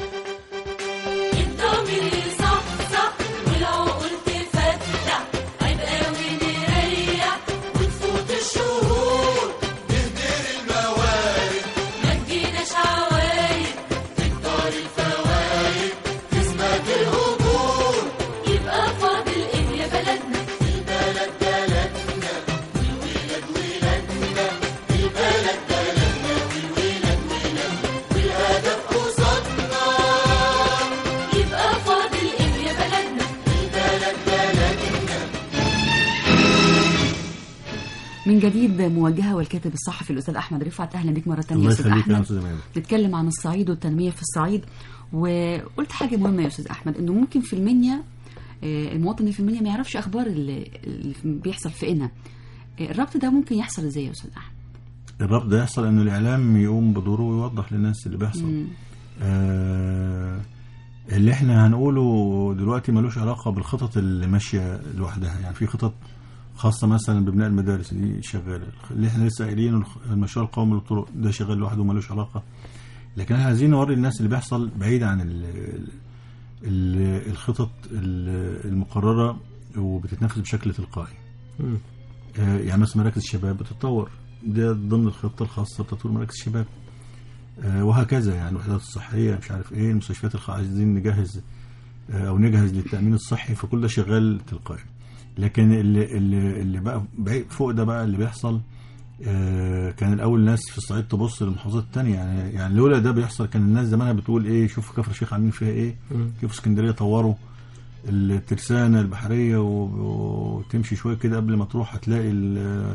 الضمير يصحصح والعقول تفتح هيبقى ونريح وتفوت الشهور نهدر الموارد ما تجيناش عوايد تكتر الفوايد تثبت الهجور يبقى فاضل ايه يا بلدنا البلد بلدنا والولاد ولادنا البلد بلدنا والولاد ولادنا والهدف قصادنا يبقى فاضل ايه يا بلدنا البلد بلدنا من جديد موجهه والكاتب الصحفي الاستاذ احمد رفعت اهلا بك مره ثانيه الله يا استاذ يخليك يا احمد استاذ امام نتكلم عن الصعيد والتنميه في الصعيد وقلت حاجه مهمه يا استاذ احمد انه ممكن في المنيا آه، المواطن اللي في المنيا ما يعرفش اخبار اللي اللي بيحصل في قنا آه، الربط ده ممكن يحصل ازاي يا استاذ احمد الربط ده يحصل ان الاعلام يقوم بدوره ويوضح للناس اللي بيحصل مم. آه اللي احنا هنقوله دلوقتي ملوش علاقه بالخطط اللي ماشيه لوحدها يعني في خطط خاصه مثلا ببناء المدارس دي شغاله اللي احنا لسه قايلينه الخ- المشروع القومي للطرق ده شغال لوحده ملوش علاقه لكن احنا عايزين نوري الناس اللي بيحصل بعيد عن ال ال الخطط ال- المقرره وبتتنفذ بشكل تلقائي مم. آه، يعني مثلا مراكز الشباب بتتطور ده ضمن الخطه الخاصه بتطوير مراكز الشباب آه، وهكذا يعني الوحدات الصحيه مش عارف ايه المستشفيات الخ... عايزين نجهز آه، او نجهز للتامين الصحي فكل ده شغال تلقائي لكن اللي اللي اللي بقى بعيد فوق ده بقى اللي بيحصل آه، كان الاول الناس في الصعيد تبص للمحافظات التانية يعني يعني لولا ده بيحصل كان الناس زمانها بتقول ايه شوف كفر الشيخ عاملين فيها ايه شوف اسكندريه طوروا الترسانه البحريه و- وتمشي شويه كده قبل ما تروح هتلاقي ال-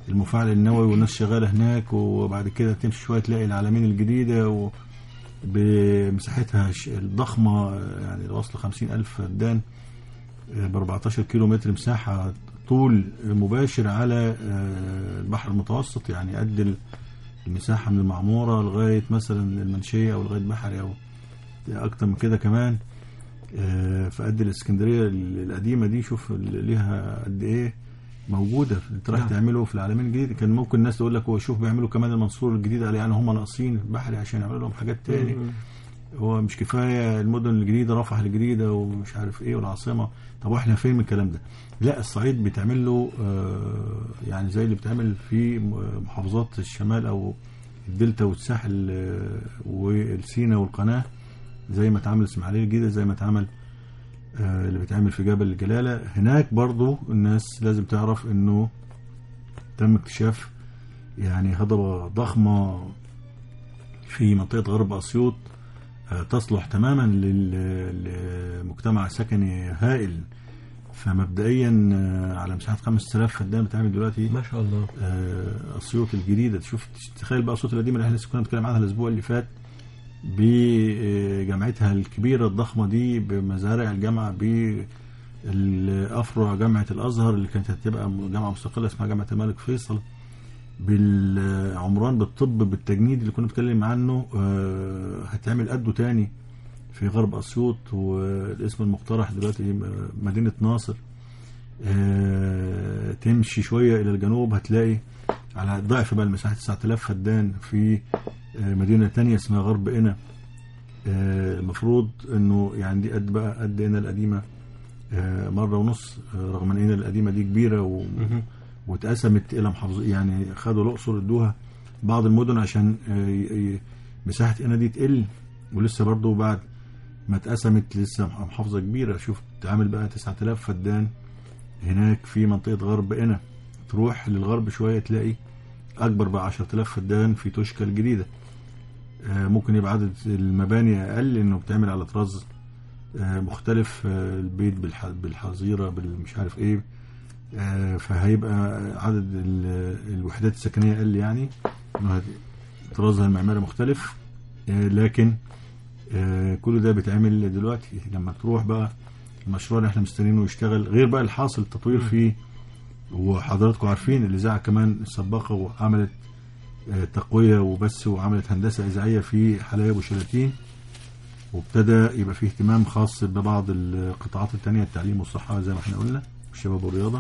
المفاعل النووي والناس شغاله هناك وبعد كده تمشي شويه تلاقي العلمين الجديده و بمساحتها ش- الضخمه يعني اللي واصله 50 ألف فدان ب 14 كيلو متر مساحة طول مباشر على آه، البحر المتوسط يعني قد ال- المساحة من المعمورة لغاية مثلا المنشية أو لغاية بحري أو أكتر من كده كمان آه، فقد الإسكندرية ال- القديمة دي شوف ال- ليها قد إيه موجودة أنت رايح نعم. تعمله في العالمين الجديد كان ممكن الناس تقول لك هو شوف بيعملوا كمان المنصور الجديد عليه يعني هم ناقصين البحري عشان يعملوا لهم حاجات تاني هو مش كفايه المدن الجديده رفح الجديده ومش عارف ايه والعاصمه طب واحنا فين من الكلام ده؟ لا الصعيد بيتعمل له آه، يعني زي اللي بيتعمل في م- محافظات الشمال او الدلتا والساحل آه، والسينا والقناه زي ما اتعمل اسماعيليه الجديده زي ما اتعمل آه، اللي بيتعمل في جبل الجلاله هناك برضو الناس لازم تعرف انه تم اكتشاف يعني هضبه ضخمه في منطقه غرب اسيوط آه، تصلح تماما لل- لمجتمع سكني هائل فمبدئيا آه، على مساحه 5000 فدان بتعمل دلوقتي ما شاء الله آه، اسيوط الجديده تشوف تخيل بقى اسيوط القديمه اللي احنا لسه كنا بنتكلم عنها الاسبوع اللي فات بجامعتها الكبيره الضخمه دي بمزارع الجامعه بالافرع جامعه الازهر اللي كانت هتبقى جامعه مستقله اسمها جامعه الملك فيصل بالعمران بالطب بالتجنيد اللي كنا بنتكلم عنه آه، هتعمل قده تاني في غرب اسيوط والاسم المقترح دلوقتي مدينه ناصر آه، تمشي شويه الى الجنوب هتلاقي على ضعف بقى المساحه 9000 فدان في آه، مدينه تانية اسمها غرب قنا آه، المفروض انه يعني دي قد بقى قد قنا القديمه آه، مره ونص آه، رغم ان قنا القديمه دي كبيره و... واتقسمت الى محافظ يعني خدوا الاقصر ادوها بعض المدن عشان آه، ي- ي- مساحه قنا دي تقل ولسه برضه بعد ما اتقسمت لسه محافظه كبيره شوف تعمل بقى 9000 فدان هناك في منطقه غرب قنا تروح للغرب شويه تلاقي اكبر بقى 10000 فدان في توشكا الجديده آه، ممكن يبقى عدد المباني اقل انه بتعمل على طراز آه، مختلف آه، البيت بالح- بالحظيره بالمش عارف ايه آه، فهيبقى عدد ال- الوحدات السكنيه اقل يعني إنه هت- طرازها المعماري مختلف آه، لكن آه، كل ده بيتعمل دلوقتي لما تروح بقى المشروع اللي احنا مستنيينه يشتغل غير بقى الحاصل التطوير فيه وحضراتكم عارفين الاذاعه كمان السباقه وعملت آه، تقويه وبث وعملت هندسه اذاعيه في حلايب وشلاتين وابتدى يبقى فيه اهتمام خاص ببعض القطاعات التانية التعليم والصحة زي ما احنا قلنا والشباب والرياضة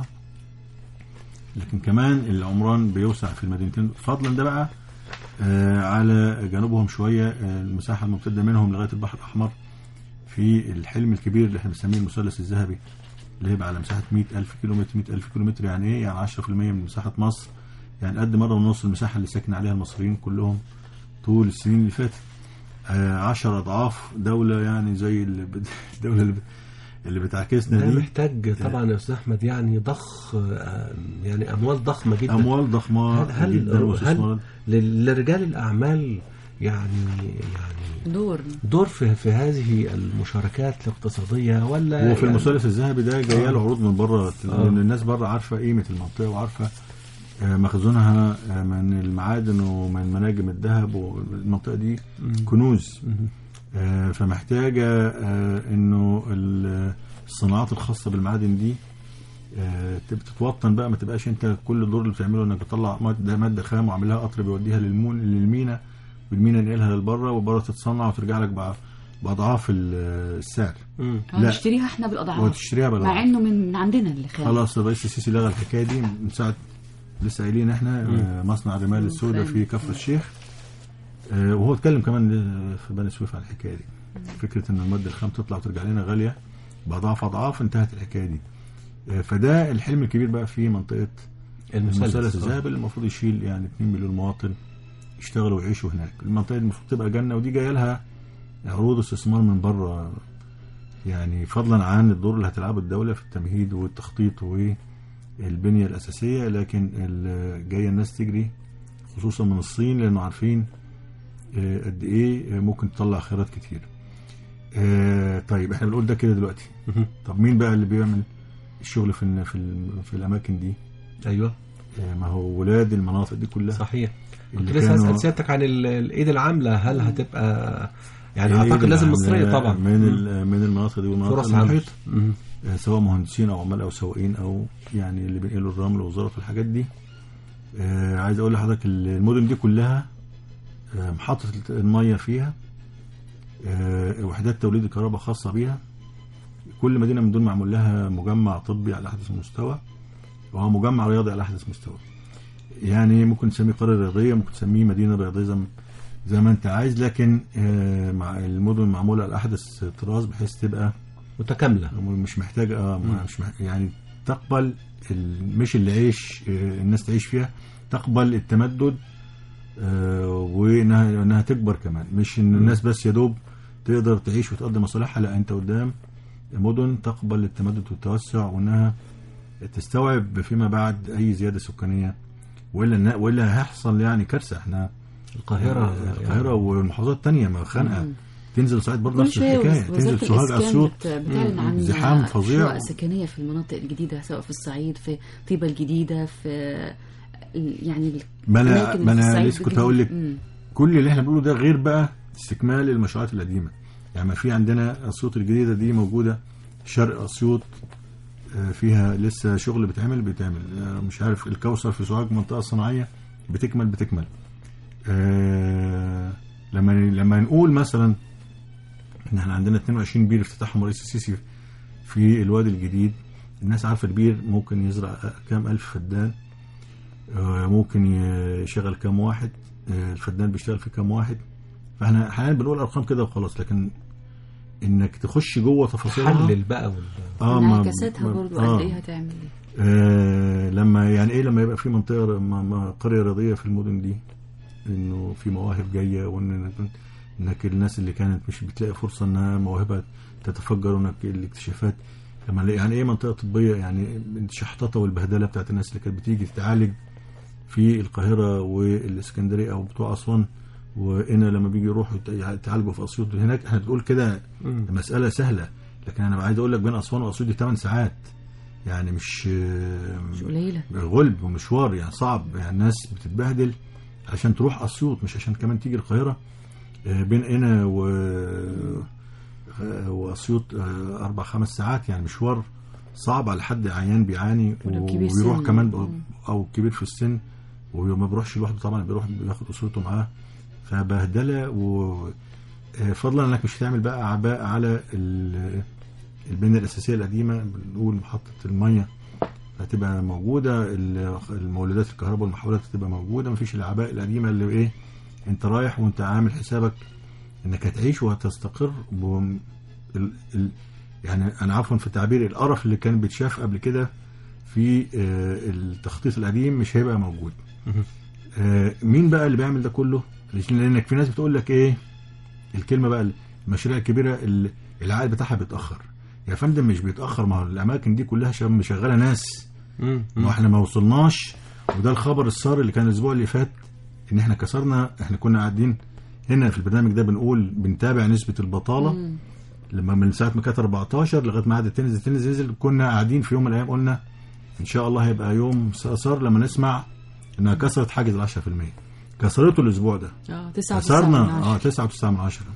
لكن كمان العمران بيوسع في المدينتين فضلا ده بقى آه، على جنوبهم شوية آه، المساحة الممتدة منهم لغاية البحر الأحمر في الحلم الكبير اللي احنا بنسميه المثلث الذهبي اللي هيبقى على مساحة 100 ألف كيلو متر 100 ألف كيلو متر يعني إيه يعني 10% من مساحة مصر يعني قد مرة ونص المساحة اللي ساكن عليها المصريين كلهم طول السنين اللي فاتت آه، عشر أضعاف دولة يعني زي اللي بت- الدولة اللي, بت- اللي بتعكسنا ده دي محتاج طبعا يا استاذ احمد يعني ضخ آه، يعني اموال ضخمه جدا أموال ضخمة هل هل, جدا هل واستثمارات لل- لرجال الاعمال يعني يعني دور دور في في هذه المشاركات الاقتصاديه ولا هو في يعني المثلث الذهبي ده جايه له عروض من بره آه. لان الناس بره عارفه قيمه المنطقه وعارفه آه، مخزونها آه، من المعادن ومن مناجم الذهب والمنطقه دي كنوز آه، فمحتاجه آه، انه ال- الصناعات الخاصه بالمعادن دي آه، تب- تتوطن بقى ما تبقاش انت كل الدور اللي بتعمله انك بتطلع ماده ماده خام وعاملها قطر بيوديها للمون للمينا والمينا ينقلها للبره وبره تتصنع وترجع لك بقى باضعاف ال- السعر مم. لا. نشتريها احنا بالاضعاف وتشتريها مع بالأضعاف. انه من عندنا اللي خارج خلاص الرئيس السيسي لغى الحكايه دي من ساعه لسه قايلين احنا آه، مصنع الرمال السوداء في كفر الشيخ آه، وهو اتكلم كمان في بني سويف على الحكايه دي فكره ان الماده الخام تطلع وترجع لنا غاليه باضعاف اضعاف انتهت الحكايه دي آه، فده الحلم الكبير بقى في منطقه المثلث المثلث الذهبي اللي المفروض يشيل يعني 2 مليون مواطن يشتغلوا ويعيشوا هناك المنطقه دي المفروض تبقى جنه ودي جايه لها عروض استثمار من بره يعني فضلا عن الدور اللي هتلعبه الدوله في التمهيد والتخطيط والبنيه الاساسيه لكن ال- جايه الناس تجري خصوصا من الصين لانه عارفين آه، قد ايه آه، ممكن تطلع خيرات كتير آه، طيب احنا بنقول ده كده دلوقتي طب مين بقى اللي بيعمل الشغل في ال- في ال- في الاماكن دي ايوه آه، ما هو ولاد المناطق دي كلها صحيح كنت اللي لسه كانوا- اسال سيادتك عن ال- الايد العامله هل هتبقى يعني إيه اعتقد لازم بالعمل مصريه طبعا من ال- من المناطق دي والمناطق فرص عمل المحيطه مم. آه، سواء مهندسين او عمال او سواقين او يعني اللي بينقلوا الرمل والزلط والحاجات دي آه، عايز اقول لحضرتك ال- المدن دي كلها آه، محطة المية فيها آه، وحدات توليد الكهرباء خاصة بيها كل مدينة من دول معمول لها مجمع طبي على أحدث مستوى وهو مجمع رياضي على أحدث مستوى يعني ممكن تسميه قرية رياضية ممكن تسميه مدينة رياضية زي ما- زي ما أنت عايز لكن آه، مع المدن معمولة على أحدث طراز بحيث تبقى متكامله مش محتاجة اه مش محتاج يعني تقبل ال- مش اللي عيش آه، الناس تعيش فيها تقبل التمدد آه، وانها انها تكبر كمان مش ان الناس بس يا دوب تقدر تعيش وتقضي مصالحها لا انت قدام مدن تقبل التمدد والتوسع وانها تستوعب فيما بعد اي زياده سكانيه والا النا- والا هيحصل يعني كارثه احنا القاهره القاهره والمحافظات الثانيه ما خانقه تنزل صعيد برضه كل نفس شويه الحكايه وزاره تنزل سوهاج الاسكان اسيوط بت- بتعلن عن زحام فظيع. شقق سكنيه في المناطق الجديده سواء في الصعيد في طيبه الجديده في ال- يعني ما انا الأماكن ما في انا الصعيد لسه كنت الجديدة. هقول لك مم. كل اللي احنا بنقوله ده غير بقى استكمال المشروعات القديمه يعني ما في عندنا اسيوط الجديده دي موجوده شرق اسيوط آه، فيها لسه شغل بيتعمل بيتعمل آه، مش عارف الكوثر في سوهاج منطقه صناعيه بتكمل بتكمل آه، لما لما نقول مثلا ان احنا عندنا 22 بير افتتحهم الرئيس السيسي في الوادي الجديد الناس عارفه البير ممكن يزرع كام الف فدان آه، ممكن يشغل كام واحد آه، الفدان بيشتغل في كام واحد فاحنا احيانا بنقول ارقام كده وخلاص لكن انك تخش جوه تفاصيلها حلل بقى وال... اه ما- انعكاساتها ما- برضو آه. قد ايه هتعمل ايه آه لما يعني ايه لما يبقى في منطقه م- م- قريه رياضيه في المدن دي انه في مواهب جايه وان انك الناس اللي كانت مش بتلاقي فرصه انها موهبه تتفجر وانك الاكتشافات لما نلاقي- يعني ايه منطقه طبيه يعني الشحططه والبهدله بتاعت الناس اللي كانت بتيجي تتعالج في القاهره والاسكندريه او بتوع اسوان وهنا لما بيجي يروحوا يت- يتعالجوا في اسيوط هناك احنا بنقول كده مساله سهله لكن انا عايز اقول لك بين اسوان واسيوط دي 8 ساعات يعني مش مش قليله غلب ومشوار يعني صعب يعني الناس بتتبهدل عشان تروح اسيوط مش عشان كمان تيجي القاهره آه، بين هنا و آه، واسيوط آه، اربع خمس ساعات يعني مشوار صعب على حد عيان بيعاني ولو كبير ويروح سن. كمان مم. ب- او كبير في السن وما بيروحش لوحده طبعا بيروح بياخد اسرته معاه فبهدله و آه، فضلا انك مش هتعمل بقى اعباء على ال- البنيه الاساسيه القديمه بنقول محطه الميه هتبقى موجوده ال- المولدات الكهرباء والمحولات هتبقى موجوده مفيش الاعباء القديمه اللي ايه انت رايح وانت عامل حسابك انك هتعيش وهتستقر ب- ال... ال... يعني انا عفوا في التعبير القرف اللي كان بيتشاف قبل كده في آه، التخطيط القديم مش هيبقى موجود آه، مين بقى اللي بيعمل ده كله لانك في ناس بتقول لك ايه الكلمه بقى المشاريع الكبيره ال- العائد بتاعها بيتاخر يا فندم مش بيتاخر ما هو الاماكن دي كلها شغ- مشغله ناس ما احنا ما وصلناش وده الخبر السار اللي كان الاسبوع اللي فات ان احنا كسرنا احنا كنا قاعدين هنا في البرنامج ده بنقول بنتابع نسبه البطاله لما من ساعه ما كانت 14 لغايه ما قعدت تنزل تنزل تنزل كنا قاعدين في يوم من الايام قلنا ان شاء الله هيبقى يوم صار لما نسمع انها كسرت حاجز ال 10% كسرته الاسبوع ده اه 9 كسرنا اه 9.9 من عشرة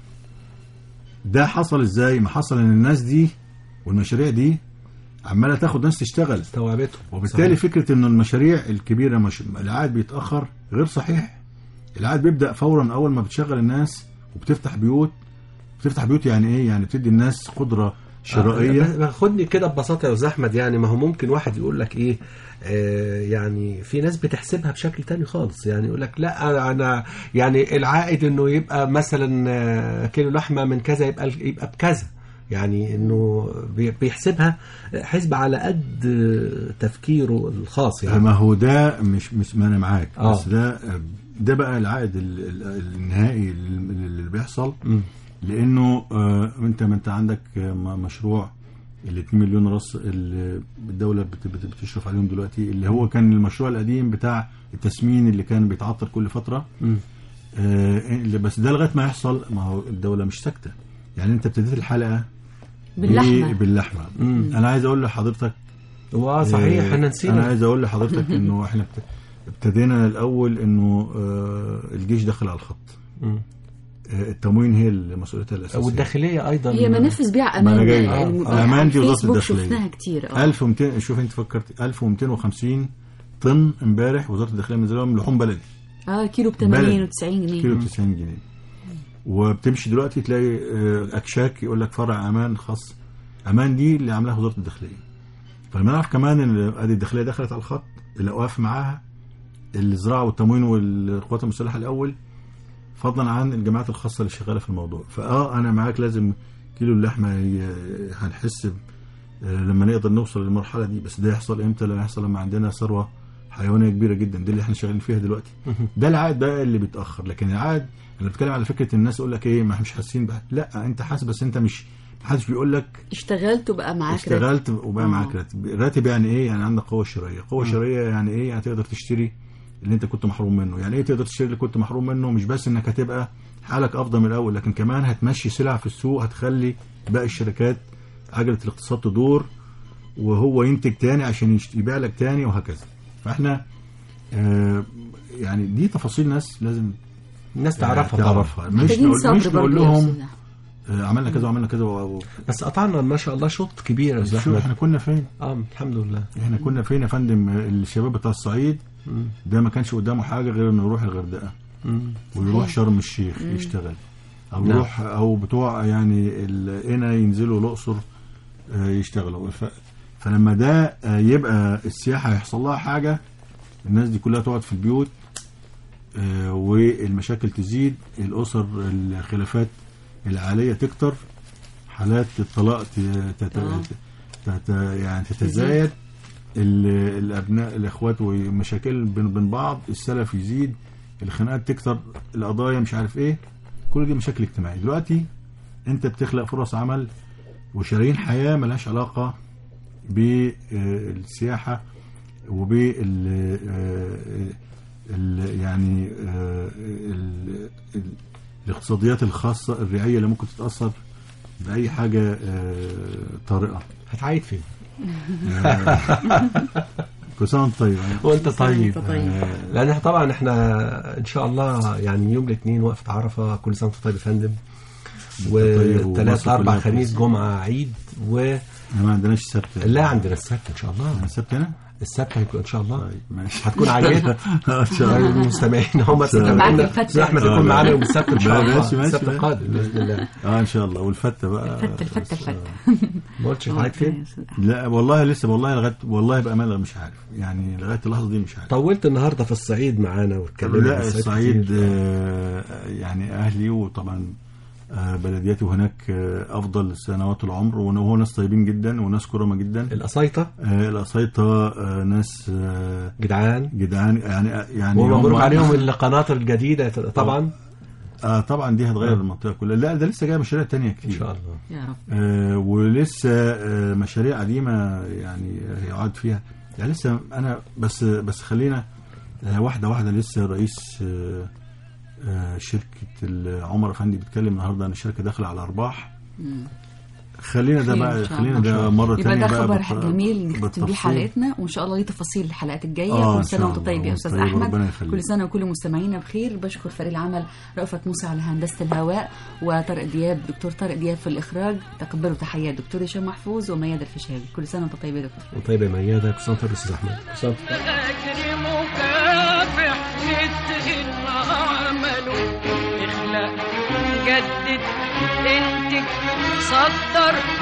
ده حصل ازاي ما حصل ان الناس دي والمشاريع دي عماله تاخد ناس تشتغل استوعبته وبالتالي صحيح. فكره ان المشاريع الكبيره مش العائد بيتاخر غير صحيح العائد بيبدا فورا اول ما بتشغل الناس وبتفتح بيوت بتفتح بيوت يعني ايه يعني بتدي الناس قدره شرائيه آه، بس خدني كده ببساطه يا استاذ احمد يعني ما هو ممكن واحد يقول لك ايه آه يعني في ناس بتحسبها بشكل تاني خالص يعني يقول لك لا انا يعني العائد انه يبقى مثلا آه، كيلو لحمه من كذا يبقى يبقى بكذا يعني انه بي- بيحسبها حسبة على قد آه، تفكيره الخاص يعني ما هو ده مش مش ما انا معاك آه. بس ده ده بقى العائد ال- ال- النهائي اللي اللي بيحصل مم. لانه آه انت ما انت عندك آه، م- مشروع ال 2 مليون راس اللي الدوله بت- بت- بتشرف عليهم دلوقتي اللي هو كان المشروع القديم بتاع التسمين اللي كان بيتعطل كل فتره مم. آه اللي بس ده لغايه ما يحصل ما هو الدوله مش ساكته يعني انت ابتديت الحلقه باللحمة. ب- باللحمه انا عايز اقول لحضرتك واه صحيح آه، احنا انا نسينا عايز اقول لحضرتك انه احنا ابت- ابتدينا الاول انه آه، الجيش دخل على الخط مم. آه، التموين هي اللي مسؤوليتها الاساسيه والداخليه ايضا هي منافذ بيع ما أنا امان جاي. آه، آه، الم- أمان على دي وزارة الفيسبوك الداخلية. شفناها كتير اه 1200 شوف انت فكرت 1250 طن امبارح وزاره الداخليه منزلهم لحوم بلدي اه كيلو ب 80 بلد. و 90 جنيه كيلو 90 جنيه وبتمشي دلوقتي تلاقي آه، اكشاك يقول لك فرع امان خاص امان دي اللي عاملاها وزاره الداخليه فلما نعرف كمان ان ادي الداخليه دخلت على الخط الاوقاف معاها الزراعه والتموين والقوات المسلحه الاول فضلا عن الجماعات الخاصه اللي شغاله في الموضوع فاه انا معاك لازم كيلو اللحمه ي- هنحس ب- آه، لما نقدر نوصل للمرحله دي بس ده يحصل امتى لا يحصل لما عندنا ثروه حيوانيه كبيره جدا دي اللي احنا شغالين فيها دلوقتي ده العائد بقى اللي بيتاخر لكن العائد انا بتكلم على فكره الناس يقول لك ايه ما احنا مش حاسين بقى لا انت حاسس بس انت مش محدش بيقول لك اشتغلت وبقى معاك راتب. اشتغلت وبقى آه. معاك راتب راتب يعني ايه يعني عندك قوه شرائيه قوه شرائيه يعني ايه يعني تقدر تشتري اللي انت كنت محروم منه يعني ايه تقدر تشتري اللي كنت محروم منه مش بس انك هتبقى حالك افضل من الاول لكن كمان هتمشي سلع في السوق هتخلي باقي الشركات عجله الاقتصاد تدور وهو ينتج تاني عشان يشت- يبيع لك تاني وهكذا فاحنا آه يعني دي تفاصيل ناس لازم الناس تعرفها طبعا تعرفها مش محتاجين نقول صبر مش نقول برضه يا لهم أستاذ أحمد. آه، عملنا كذا وعملنا كذا و- و- بس قطعنا ما شاء الله شوط كبير يا استاذ شوف احمد احنا كنا فين اه الحمد لله احنا كنا فين يا فندم الشباب بتاع الصعيد مم. ده ما كانش قدامه حاجه غير انه يروح الغردقه مم. ويروح شرم الشيخ يشتغل او نعم. يروح او بتوع يعني ال- هنا ينزلوا الاقصر آه، يشتغلوا ف... فلما ده آه، يبقى السياحه يحصل لها حاجه الناس دي كلها تقعد في البيوت آه، والمشاكل تزيد الاسر الخلافات العائليه تكتر حالات الطلاق ت- تت... آه. تت... يعني تتزايد ال- الابناء الاخوات ومشاكل بين بين بعض السلف يزيد الخناقات تكتر القضايا مش عارف ايه كل دي مشاكل اجتماعيه دلوقتي انت بتخلق فرص عمل وشرايين حياه ملهاش علاقه بالسياحه وبال آه، ال- يعني آه، ال- ال- الاقتصاديات الخاصه الرعايه اللي ممكن تتاثر باي حاجه آه، طارئه هتعيد فين كل سنه وانت طيب وانت طيب أنت طيب. لان إحنا طبعا احنا ان شاء الله يعني يوم الاثنين وقفه عرفه كل سنه وانت طيب يا فندم طيب والثلاث ومصر اربع كلها خميس كويسة. جمعه عيد و احنا ما عندناش سبت لا عندنا السبت ان شاء الله السبت هنا السبت هيكون ان شاء الله طيب ماشي هتكون عاجبك ان شاء الله المستمعين هم معاك الفتة. استاذ احمد آه، يكون لا. معانا يوم السبت ان شاء لا، الله ماشي، ماشي، السبت ماشي. القادم باذن الله اه ان شاء الله والفته بقى الفتة الفتة بس- الفتة ما قلتش هتعيد فين لا والله لسه والله لغايه والله بامانه مش عارف يعني لغايه اللحظه دي مش عارف طولت النهارده في الصعيد معانا واتكلمنا عن لا الصعيد كتير. آه، يعني اهلي وطبعا آه، بلدياتي هناك آه، افضل سنوات العمر وهو ناس طيبين جدا وناس كرمه جدا القصيطه آه، القصيطه آه، ناس آه، جدعان جدعان يعني يعني ومبروك هم- عليهم القناطر الجديده طبعا آه طبعا دي هتغير آه. المنطقه كلها لا ده لسه جاي مشاريع تانية كتير ان شاء الله يا رب آه ولسه آه مشاريع قديمه يعني هيقعد فيها يعني لسه انا بس بس خلينا آه واحده واحده لسه رئيس آه آه شركه عمر افندي بيتكلم النهارده ان الشركه داخله على ارباح خلينا ده خير بقى إن شاء خلينا الله. ده مره يبقى ثانيه ده بقى خبر بالت- جميل نختم بيه بالتفصيل. حلقتنا وان شاء الله ليه تفاصيل الحلقات الجايه آه، كل إن سنه شاء وانت الله. طيب يا وأنت استاذ طيب، احمد وربنا يخليك. كل سنه وكل مستمعينا بخير بشكر فريق العمل رأفت موسى على هندسه الهواء وطارق دياب دكتور طارق دياب في الاخراج تقبلوا تحيات دكتور هشام محفوظ وميادة الفيشاوي كل سنه وانت طيب يا دكتور وطيب يا ميادة كل سنه وانت طيب يا استاذ احمد كل سنه وأنت طيب. أجري مكافح نتهن عمله اخلق جدد انتج صدر